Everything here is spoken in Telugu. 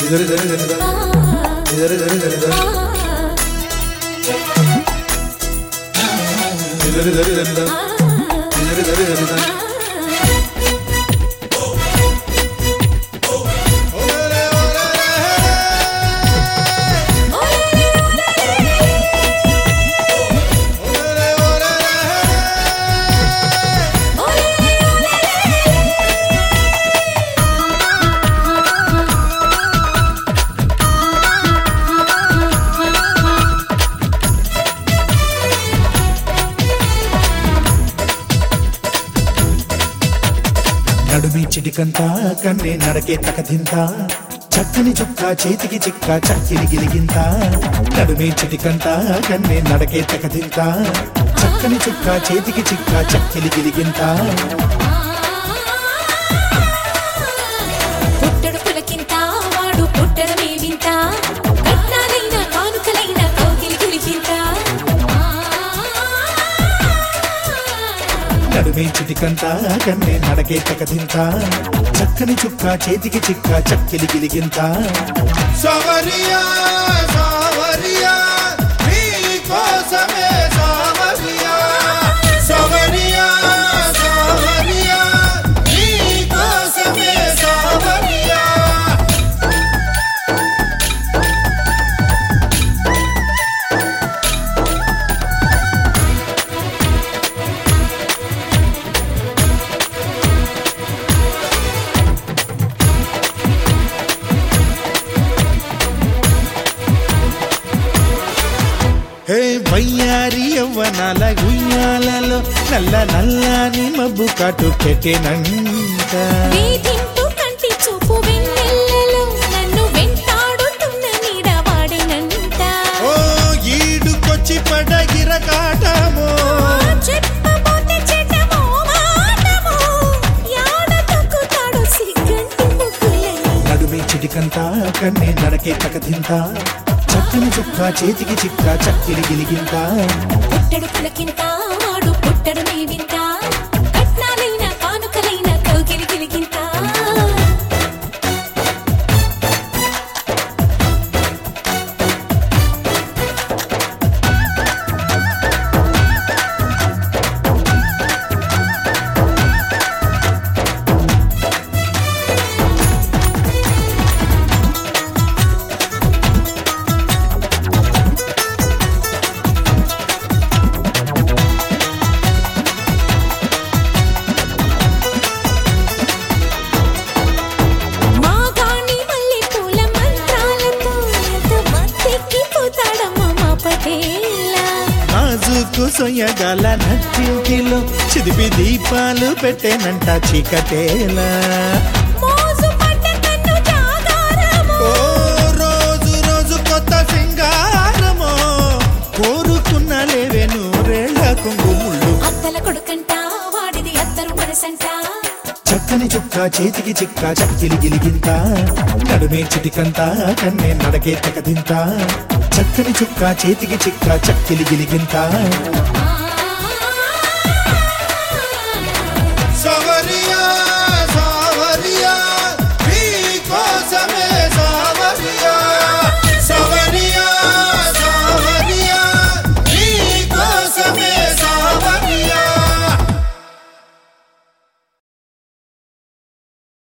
నడుమి చిటికంత కన్నే నడకే తకదింత చక్కని చుక్క చేతికి చిక్క చక్కిరి గిలిగింత నడుమి చిటికంత కన్నే నడకే తకదింత చక్కని చుక్క చేతికి చిక్క చక్కిలి గిలిగింత పుట్టడు పులకింత వాడు పుట్టడమే వింత కట్నాలైన కానుకలైన కౌగిలి గిలిగింత నడుమి చిటికంత కన్నే నడకే తకదింత చక్కని చుక్క చేతికి చిక్క చక్కిలి గిలిగింత సవరియా సవరియా నీకోసమే సవరియా సవరియా సవరియా నీకోసమే సవరియా హే వయ్యారి యవ్వనాల ఉయ్యాలలో నల్ల నల్లని మబ్బు కాటు పెట్టేనంట వేధింపు కంటి చూపు వెన్నెల్లలో నన్ను వెంటాడుతున్న నీడ వాడినంత ఓ ఈడుకొచ్చి పడగిర కాటమో చెప్పబోతే చెడ్డమో మాటమో యాడ తొక్కుతాడు సిగ్గంటి ముగ్గులని నడుమి చిటికంత కన్నే నడకే తకదింత చక్కని చుక్క చేతికి చిక్క చక్కిరి గిలిగింత పుట్టడు పులకింత వాడు పుట్టడు నీ వింత కట్నాలైన కానుకలైన కౌగిలి గిలిగింత మాగాణి మల్లె పూల మంత్రాలతో ఎంత మత్తెక్కిపోతాడమ్మా మా పటేలా నాజుకు సొయ్యగల నట్టింటిలో చిదిపి దీపాలు పెట్టేనంట చీకటేలా మోజు పడ్డ కన్ను జాగారము ఓ రోజు రోజు కొత్త సింగారమో కోరుకున్న లేవే నూరేళ్ల కుంగుముళ్ళు అత్తల కొడుకంట వాడిది అత్తరు మనసంట చక్కని చుక్క చేతికి చిక్క చక్కిలి గిలిగింత నడుమే చిటికంత కన్నే నడకే తకదింత చక్కని చుక్క చేతికి చిక్క చక్కిలి గిలిగింత ఆ